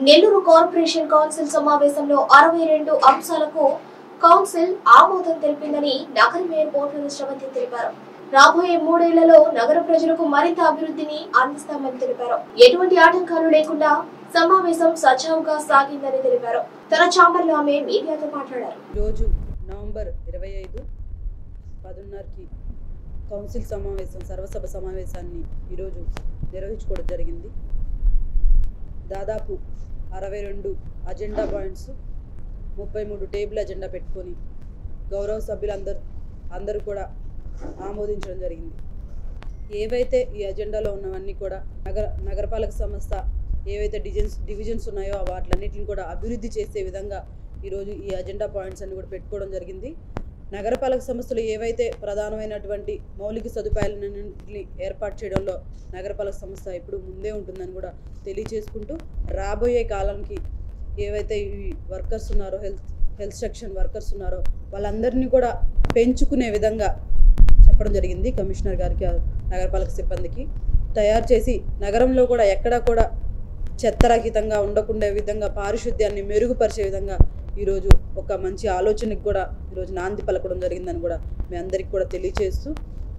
Nellore corporation council సమావేశంలో అరవై రెండు అంశాలకు కౌన్సిల్ ఆమోదం తెలిపిందని నగర మేయర్ పోట్ల శ్రవంతి తెలిపారు రాబోయే మూడేళ్లలో నగర ప్రజలకు మరింత అభివృద్ధిని అందిస్తామని తెలిపారు ఎటువంటి ఆటంకాలు లేకుండా సమావేశం సజావుగా సాగిందని తెలిపారు తన ఛాంబర్లో ఆమె మీడియాతో మాట్లాడారు ఈరోజు నవంబర్ ఇరవై ఐదు పదున్నరకి కౌన్సిల్ సమావేశం సర్వసభ సమావేశాన్ని ఈరోజు నిర్వహించుకోవడం జరిగింది దాదాపు అరవై రెండు అజెండా పాయింట్స్ ముప్పై మూడు టేబుల్ అజెండా పెట్టుకొని గౌరవ సభ్యులందరూ అందరూ కూడా ఆమోదించడం జరిగింది ఏవైతే ఈ అజెండాలో ఉన్నవన్నీ కూడా నగర నగరపాలక సంస్థ ఏవైతే డిజైన్స్ డివిజన్స్ ఉన్నాయో వాటిలన్నిటిని కూడా అభివృద్ధి చేసే విధంగా ఈరోజు ఈ అజెండా పాయింట్స్ అన్ని కూడా పెట్టుకోవడం జరిగింది నగరపాలక సంస్థలు ఏవైతే ప్రధానమైనటువంటి మౌలిక సదుపాయాలన్నింటినీ ఏర్పాటు చేయడంలో నగరపాలక సంస్థ ఎప్పుడు ముందే ఉంటుందని కూడా తెలియచేసుకుంటూ రాబోయే కాలానికి ఏవైతే ఈ వర్కర్స్ ఉన్నారో హెల్త్ హెల్త్ సెక్షన్ వర్కర్స్ ఉన్నారో వాళ్ళందరినీ కూడా పెంచుకునే విధంగా చెప్పడం జరిగింది కమిషనర్ గారికి ఆ నగరపాలక సిబ్బందికి తయారు చేసి నగరంలో కూడా ఎక్కడా కూడా చెత్తరహితంగా ఉండకుండే విధంగా పారిశుద్ధ్యాన్ని మెరుగుపరిచే విధంగా ఈరోజు ఒక మంచి ఆలోచనకి కూడా ఈరోజు నాంది పలకడం జరిగిందని కూడా మీ అందరికీ కూడా తెలియచేస్తూ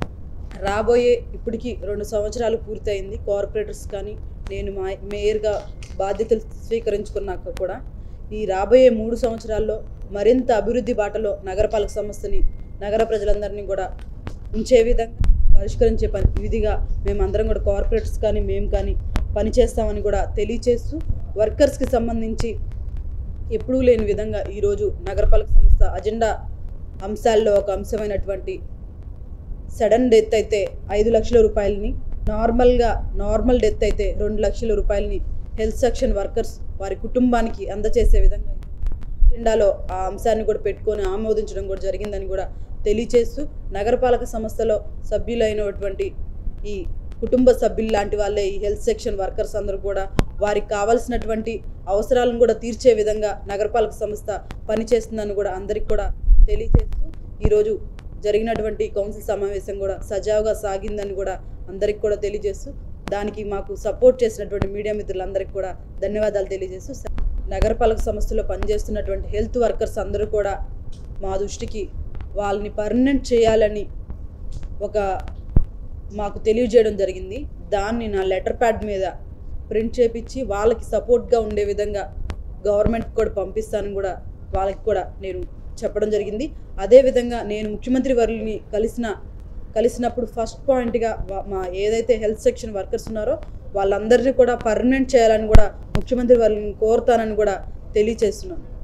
రాబోయే ఇప్పటికీ రెండు సంవత్సరాలు పూర్తయింది కార్పొరేటర్స్ కానీ నేను మా మేయర్గా బాధ్యతలు స్వీకరించుకున్నాక కూడా ఈ రాబోయే మూడు సంవత్సరాల్లో మరింత అభివృద్ధి బాటలో నగరపాలక సంస్థని నగర ప్రజలందరినీ కూడా ఉంచే విధంగా పరిష్కరించే పని విధిగా మేమందరం కూడా కార్పొరేటర్స్ కానీ మేము కానీ పనిచేస్తామని కూడా తెలియచేస్తూ వర్కర్స్కి సంబంధించి ఎప్పుడూ లేని విధంగా ఈరోజు నగరపాలక సంస్థ అజెండా అంశాల్లో ఒక అంశమైనటువంటి సడన్ డెత్ అయితే ఐదు లక్షల రూపాయలని నార్మల్గా నార్మల్ డెత్ అయితే రెండు లక్షల రూపాయలని హెల్త్ సెక్షన్ వర్కర్స్ వారి కుటుంబానికి అందజేసే విధంగా అజెండాలో ఆ అంశాన్ని కూడా పెట్టుకొని ఆమోదించడం కూడా జరిగిందని కూడా తెలియచేస్తూ నగరపాలక సంస్థలో సభ్యులైనటువంటి ఈ కుటుంబ సభ్యులు లాంటి వాళ్ళే ఈ హెల్త్ సెక్షన్ వర్కర్స్ అందరూ కూడా వారికి కావాల్సినటువంటి అవసరాలను కూడా తీర్చే విధంగా నగరపాలక సంస్థ పనిచేస్తుందని కూడా అందరికి కూడా తెలియచేస్తూ ఈరోజు జరిగినటువంటి కౌన్సిల్ సమావేశం కూడా సజావుగా సాగిందని కూడా అందరికి కూడా తెలియజేస్తూ దానికి మాకు సపోర్ట్ చేసినటువంటి మీడియా మిత్రులందరికీ కూడా ధన్యవాదాలు తెలియజేస్తూ స- నగరపాలక సంస్థలో పనిచేస్తున్నటువంటి హెల్త్ వర్కర్స్ అందరూ కూడా మా దృష్టికి వాళ్ళని పర్మనెంట్ చేయాలని ఒక మాకు తెలియజేయడం జరిగింది దాన్ని నా లెటర్ ప్యాడ్ మీద ప్రింట్ చేపించి వాళ్ళకి సపోర్ట్గా ఉండే విధంగా గవర్నమెంట్ కూడా పంపిస్తానని కూడా వాళ్ళకి కూడా నేను చెప్పడం జరిగింది అదేవిధంగా నేను ముఖ్యమంత్రి వర్యుని కలిసిన కలిసినప్పుడు ఫస్ట్ పాయింట్గా వా- మా ఏదైతే హెల్త్ సెక్షన్ వర్కర్స్ ఉన్నారో వాళ్ళందరినీ కూడా పర్మనెంట్ చేయాలని కూడా ముఖ్యమంత్రి వర్యుని కోరుతానని కూడా తెలియచేస్తున్నాను